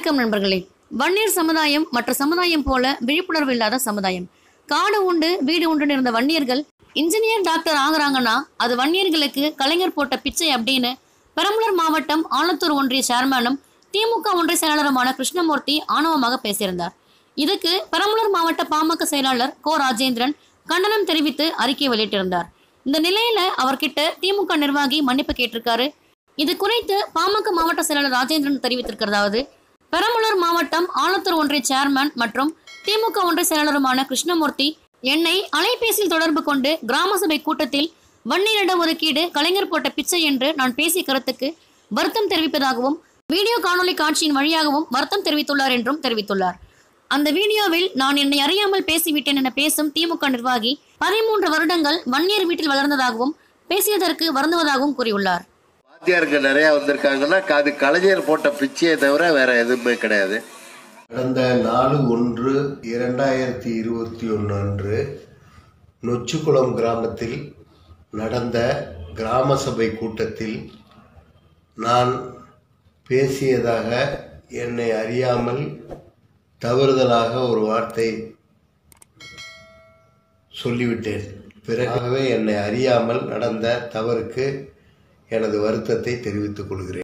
வணக்கம் நண்பர்களே வன்னியர் சமுதாயம் மற்ற சமுதாயம் போல விழிப்புணர்வு இல்லாத சமுதாயம் காடு உண்டு வீடு உண்டுன்னு இருந்த வன்னியர்கள் இன்ஜினியர் டாக்டர் ஆகுறாங்கன்னா அது வன்னியர்களுக்கு கலைஞர் போட்ட பிச்சை அப்படின்னு பெரம்பலூர் மாவட்டம் ஆலத்தூர் ஒன்றிய சேர்மனும் திமுக ஒன்றிய செயலாளருமான கிருஷ்ணமூர்த்தி ஆணவமாக பேசியிருந்தார் இதுக்கு பெரம்பலூர் மாவட்ட பாமக செயலாளர் கோ ராஜேந்திரன் கண்டனம் தெரிவித்து அறிக்கை வெளியிட்டிருந்தார் இந்த நிலையில அவர்கிட்ட திமுக நிர்வாகி மன்னிப்பு கேட்டிருக்காரு இது குறித்து பாமக மாவட்ட செயலாளர் ராஜேந்திரன் தெரிவித்திருக்கிறதாவது பெரம்பலூர் மாவட்டம் ஆலத்தூர் ஒன்றிய சேர்மன் மற்றும் திமுக ஒன்றிய செயலாளருமான கிருஷ்ணமூர்த்தி என்னை அலைபேசியில் தொடர்பு கொண்டு கிராம சபை கூட்டத்தில் வன்னியரிட ஒதுக்கீடு கலைஞர் போட்ட பிச்சை என்று நான் பேசிய கருத்துக்கு வருத்தம் தெரிவிப்பதாகவும் வீடியோ காணொளி காட்சியின் வழியாகவும் வருத்தம் தெரிவித்துள்ளார் என்றும் தெரிவித்துள்ளார் அந்த வீடியோவில் நான் என்னை அறியாமல் பேசிவிட்டேன் என பேசும் திமுக நிர்வாகி பதிமூன்று வருடங்கள் வன்னியர் வீட்டில் வளர்ந்ததாகவும் பேசியதற்கு வருந்துவதாகவும் கூறியுள்ளார் வாத்தியாருங்க நிறைய வந்திருக்காங்கன்னா அது கலைஞர் போட்ட பிச்சையை தவிர வேற எதுவுமே கிடையாது கடந்த நாலு ஒன்று இரண்டாயிரத்தி இருபத்தி ஒன்று அன்று நொச்சிக்குளம் கிராமத்தில் நடந்த கிராம சபை கூட்டத்தில் நான் பேசியதாக என்னை அறியாமல் தவறுதலாக ஒரு வார்த்தை சொல்லிவிட்டேன் பிறகாகவே என்னை அறியாமல் நடந்த தவறுக்கு எனது வருத்தத்தை தெரிவித்துக் கொள்கிறேன்